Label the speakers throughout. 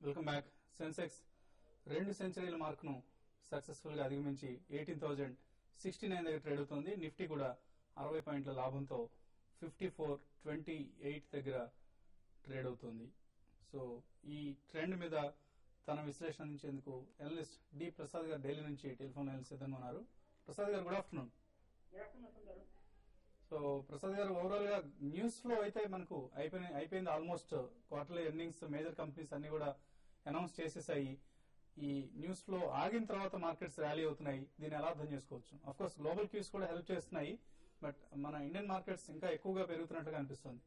Speaker 1: Welcome back Sensex రెండు సెంచరీల mark ను successful గా అధిగమించి ఎయిటీన్ థౌజండ్ సిక్స్టీ నైన్ దగ్గర ట్రేడ్ అవుతుంది నిఫ్టీ కూడా అరవై పాయింట్ల లాభంతో ఫిఫ్టీ ఫోర్ ట్వంటీ ఎయిట్ దగ్గర ట్రేడ్ అవుతుంది సో ఈ ట్రెండ్ మీద తన విశ్లేషణ అందించేందుకు ఎనలిస్ట్ డి ప్రసాద్ గారు ఢిల్లీ నుంచి టెలిఫోన్ లైన్ సిద్ధంగా ఉన్నారు Prasad garu good afternoon
Speaker 2: garu
Speaker 1: so Prasad garu overall గా న్యూస్ ఫ్లో అయితే మనకు అయిపోయిన అయిపోయింది almost quarterly earnings major companies అన్ని కూడా అనౌన్స్ చేసేసాయి ఈ న్యూస్ ఫ్లో ఆగిన తర్వాత మార్కెట్స్ ర్యాలీ అవుతున్నాయి దీన్ని ఎలా అర్థం చేసుకోవచ్చు అఫ్ కోర్స్ గ్లోబల్ క్యూస్ కూడా హెల్ప్ చేస్తున్నాయి బట్ మన ఇండియన్ మార్కెట్స్ ఇంకా ఎక్కువగా పెరుగుతున్నట్టుగా అనిపిస్తుంది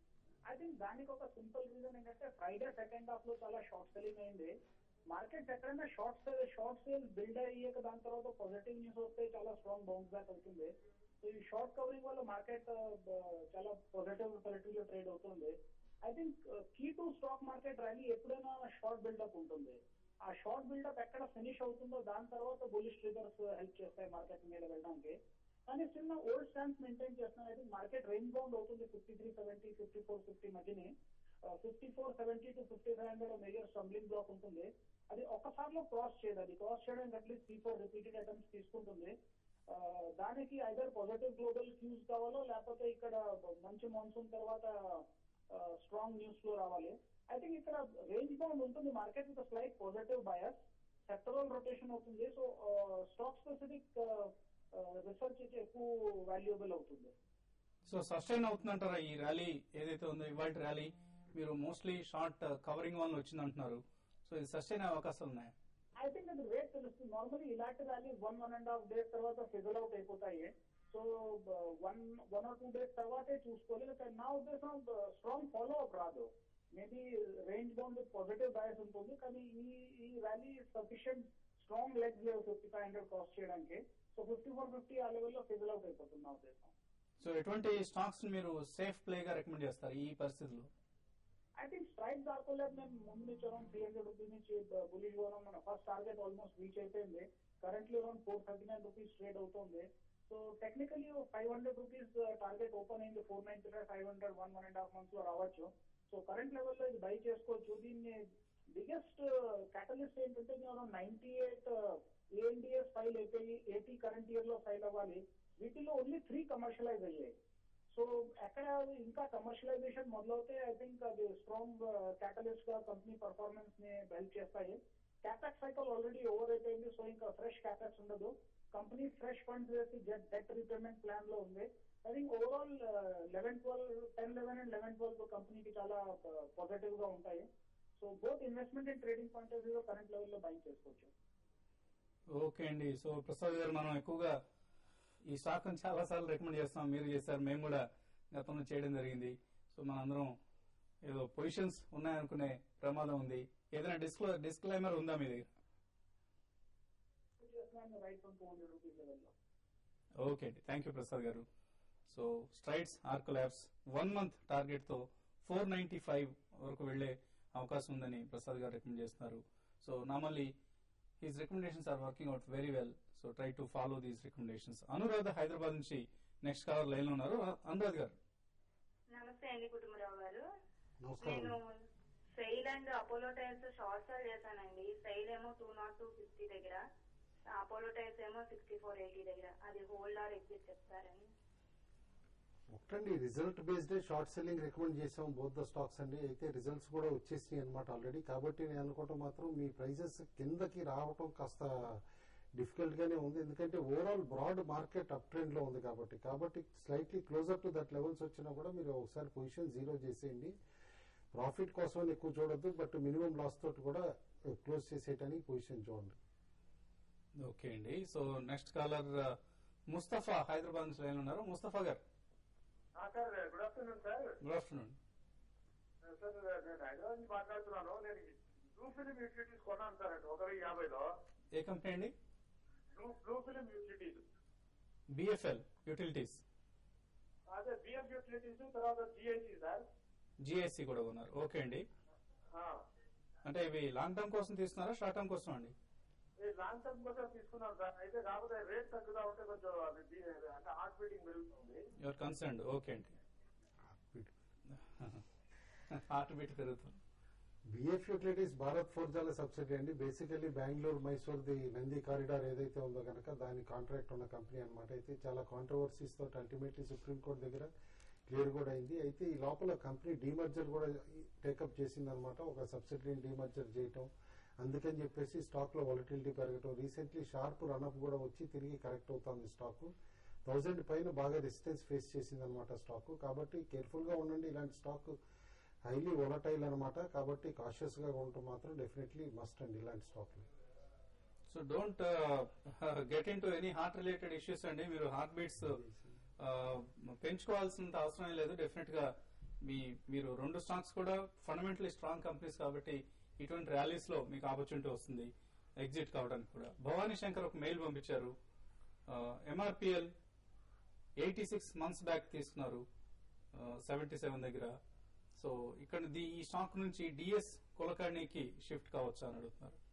Speaker 2: ఐ థింక్ దానికి ఒక సింపుల్ రీజన్ ఏంటంటే ఫ్రైడే సెకండ్ హాఫ్ లో చాలా షార్ట్ సెల్లింగ్ అయింది మార్కెట్ ఎక్కడైనా short sale short sale build అయ్యాక దాని తర్వాత పాజిటివ్ న్యూస్ వస్తే చాలా స్ట్రాంగ్ బౌన్స్ బ్యాక్ అవుతుంది సో ఈ షార్ట్ కవరింగ్ వల్ల మార్కెట్ చాలా పాజిటివ్ టెరిటరీ లో ట్రేడ్ అవుతుంది I think key to stock market rally ఎప్పుడైనా షార్ట్ బిల్డప్ ఉంటుంది ఆ షార్ట్ బిల్డప్ ఎక్కడ ఫినిష్ అవుతుందో దాని తర్వాత బులిష్ ట్రిగర్స్ హెల్ప్ చేస్తాయి మార్కెట్ మీద వెళ్ళడానికి కానీ చిన్న ఓల్డ్ స్టాండ్స్ మెయింటైన్ చేస్తున్నాను అయితే మార్కెట్ రేంజ్ బౌండ్ అవుతుంది fifty three seventy fifty four fifty మధ్యని fifty four seventy two fifty five hundred major stumbling block ఉంటుంది అది ఒక్కసారిలో క్రాస్ చేయదు అది క్రాస్ చేయడానికి at least three four repeated attempts తీసుకుంటుంది ఆ, దానికి ఐదర్ పాజిటివ్ గ్లోబల్ క్యూస్ కావాలో లేకపోతే ఇక్కడ మంచి మాన్సూన్ తర్వాత స్ట్రాంగ్ న్యూస్ లో రావాలి ఐ థింక్ ఇక్కడ రేంజ్ బౌండ్ ఉంటుంది market with slight positive bias sectoral rotation అవుతుంది సో స్టాక్ స్పెసిఫిక్ రీసెర్చ్ అయితే ఎక్కువ వాల్యుయబుల్ అవుతుంది
Speaker 1: సో సస్టైన్ అవుతుందంటారా ఈ ర్యాలీ ఏదైతే ఉందో ఇవాళ ర్యాలీ మీరు మోస్ట్లీ షార్ట్ కవరింగ్ వల్ల వచ్చింది అంటున్నారు సో ఇది సస్టైన్ అయ్యే అవకాశాలు ఉన్నాయా
Speaker 2: ఐ థింక్ అది రేట్ తెలుస్తుంది నార్మల్లీ ఇలాంటి rally one one and half days తర్వాత ఫిజల్ అవుట్ అయిపోతాయి so one one or two days తర్వాతే చూసుకోవాలి కానీ నా ఉద్దేశం స్ట్రాంగ్ ఫాలో అప్ రాదు maybe range bound with positive bias ఉంటుంది కానీ ఈ ఈ ర్యాలీ సఫిషియంట్ స్ట్రాంగ్ లెగ్స్ లేవు ఫిఫ్టీ ఫైవ్ హండ్రెడ్ క్రాస్ చేయడానికి సో ఫిఫ్టీ ఫోర్ ఫిఫ్టీ ఆ లెవెల్లో ఫిజల్ అవుట్ అయిపోతుంది నా ఉద్దేశం
Speaker 1: సో ఎటువంటి స్టాక్స్ మీరు సేఫ్ ప్లే గా రికమెండ్ చేస్తారు ఈ పరిస్థితుల్లో
Speaker 2: ఐ థింక్ స్ట్రైక్ దాకోలేదు మేము ముందు నుంచి అరౌండ్ త్రీ హండ్రెడ్ రూపీస్ నుంచి బులిష్ పోవడం మన ఫస్ట్ టార్గెట్ ఆల్మోస్ట్ రీచ్ అయిపోయింది currently around four thirty nine rupees trade అవుతుంది so technically five hundred rupees target open అయింది four ninety five five hundred one one and half months లో రావచ్చు so current లెవెల్లో ఇది buy చేసుకోవచ్చు దీన్ని biggest catalyst ఏంటంటే around ninety eight ANDAs file అయిపోయి ఎయిటీ కరెంట్ ఇయర్ లో ఫైల్ అవ్వాలి వీటిలో ఓన్లీ త్రీ కమర్షియలైజ్ అయ్యాయి సో ఎక్కడ అది ఇంకా కమర్షియలైజేషన్ మొదలవుతే ఐ థింక్ అది స్ట్రాంగ్ క్యాటలిస్ట్ గా కంపెనీ పర్ఫార్మెన్స్ ని హెల్ప్ చేస్తాయి క్యాపెక్స్ సైకిల్ ఆల్రెడీ ఓవర్ అయిపోయింది సో ఇంకా ఫ్రెష్ క్యాపెక్స్ ఉండదు కంపెనీ ఫ్రెష్ ఫండ్స్ వేసి డెట్ రీపేమెంట్ ప్లాన్ లో ఉంది I think overall eleven twelve ten eleven and eleven twelve కంపెనీకి చాలా పాజిటివ్ గా ఉంటాయి so both investment and trading point of view current లెవెల్లో బై చేసుకోవచ్చు
Speaker 1: ఓకే అండి సో ప్రసాద్ గారు మనం ఎక్కువగా ఈ స్టాక్ చాలా సార్లు రికమెండ్ చేస్తాం మీరు చేశారు మేము కూడా గతంలో చేయడం జరిగింది సో మనందరం ఏదో పొజిషన్స్ ఉన్నాయనుకునే ప్రమాదం ఉంది ఏదైనా డిస్క్లో డిస్క్లైమర్ ఉందా మీ దగ్గర
Speaker 2: చేస్తున్నాను right from two hundred rupees లెవెల్లో
Speaker 1: ఓకే అండి thank you Prasad garu so Strides Arcolab one month target తో ఫోర్ నైన్టీ ఫైవ్ వరకు వెళ్లే అవకాశం ఉందని ప్రసాద్ గారు రికమెండ్ చేస్తున్నారు so normally his recommendations are working out very well so try to follow these recommendations Anuradha Hyderabad నుంచి next cover line లో ఉన్నారు అనురాధ్ గారు
Speaker 3: నమస్తే అండి కుటుంబరావు గారు
Speaker 4: నమస్కారం.
Speaker 3: నేను SAIL and Apollo Tyres short sell చేశానండి సెయిల్ ఏమో టూ నాట్ టూ ఫిఫ్టీ దగ్గర అపోలో టైర్స్ ఏమో సిక్స్టీ ఫోర్ ఎయిటీ దగ్గర అది హోల్డ్ ఆర్ ఎగ్జిట్ చెప్తారని
Speaker 4: ఒకటండి result based short selling recommend చేసాం బోత్ ద స్టాక్స్ అండి అయితే రిజల్ట్స్ కూడా వచ్చేసినాయి అనమాట ఆల్రెడీ కాబట్టి నేను అనుకోవటం మాత్రం మీ ప్రైజెస్ కిందకి రావటం కాస్త డిఫికల్ట్ గానే ఉంది ఎందుకంటే overall broad market up trend లో ఉంది కాబట్టి కాబట్టి slightly closer to that levels వచ్చినా కూడా మీరు ఒకసారి పొజిషన్ జీరో చేసేయండి ప్రాఫిట్ కోసం ఎక్కువ చూడొద్దు బట్ మినిమం లాస్ తోటి కూడా క్లోజ్ చేసేయటానికి పొజిషన్ చూడండి
Speaker 1: ఓకే అండి so next caller Mustafa Hyderabad నుంచి లైన్ లో ఉన్నారు Mustafa garu
Speaker 5: sir good afternoon sir
Speaker 1: good afternoon
Speaker 5: sir నేను హైదరాబాద్ నుంచి మాట్లాడుతున్నాను నేను బ్లూ ఫిలిం యూటిలిటీస్ కొన్నాను సార్ ఒక వెయ్యి యాభైలో
Speaker 1: ఏ కంపెనీ అండి
Speaker 5: blue blue film utilities
Speaker 1: BFL utilities
Speaker 5: అదే బిఎఫ్ యూటిలిటీస్ తర్వాత జిఐసి సార్
Speaker 1: జిఎస్సి కూడా ఉన్నారు ఓకే అండి
Speaker 5: ఆ.
Speaker 1: అంటే ఇవి లాంగ్ టర్మ్ కోసం తీసుకున్నారా షార్ట్ టర్మ్ కోసం అండి
Speaker 5: ఈ లాంగ్ టర్మ్ కోసం తీసుకున్నాను సార్ అయితే కాకపోతే రేట్ తగ్గుతా ఉంటే కొంచెం అది బీ- అంటే హార్ట్ బీటింగ్ పెరుగుతుంది
Speaker 1: యువర్ కన్సర్న్ ఓకే అండి హార్ట్ బీట్ పెరుగుతుంది
Speaker 4: బిఎఫ్ యూటిలిటీస్ భారత్ ఫోర్జాల సబ్సిడీ అండి basically Bengaluru Mysore the Nandi corridor ఏదైతే ఉందో కనుక దాని కాంట్రాక్ట్ ఉన్న కంపెనీ అన్నమాట అయితే చాలా కాంట్రవర్సీస్ తోటి అల్టిమేట్లీ సుప్రీంకోర్టు దగ్గర క్లియర్ కూడా అయింది అయితే ఈ లోపల కంపెనీ డీమర్జర్ కూడా టేకప్ చేసింది అనమాట ఒక సబ్సిడీని డీమర్జర్ చేయటం అందుకని చెప్పేసి స్టాక్ లో వాలటిలిటీ పెరగటం రీసెంట్లీ షార్ప్ రన్అప్ కూడా వచ్చి తిరిగి కరెక్ట్ అవుతుంది స్టాక్ థౌజండ్ పైన బాగా రెసిస్టెన్స్ ఫేస్ చేసింది అనమాట స్టాక్ కాబట్టి కేర్ఫుల్ గా ఉండండి ఇలాంటి స్టాక్ హైలీ వొలటైల్ అనమాట కాబట్టి కాషియస్ గా ఉండటం మాత్రం డెఫినెట్లీ మస్ట్ అండి ఇలాంటి stock
Speaker 1: so don't get into any heart related issues అండి మీరు హార్ట్ బీట్స్ పెంచుకోవాల్సినంత అవసరం లేదు డెఫినెట్ గా మీ మీరు రెండు స్టాక్స్ కూడా ఫండమెంటలీ స్ట్రాంగ్ కంపెనీస్ కాబట్టి ఇటువంటి ర్యాలీస్ లో మీకు ఆపర్చునిటీ వస్తుంది ఎగ్జిట్ కావడానికి కూడా భవానీ శంకర్ ఒక మెయిల్ పంపించారు MRPL eighty six months back తీసుకున్నారు సెవెంటీ సెవెన్ దగ్గర సో ఇక్కడ ది- ఈ స్టాక్ నుంచి డిఎస్ కులకర్ణికి షిఫ్ట్ కావచ్చు అని అడుగుతున్నారు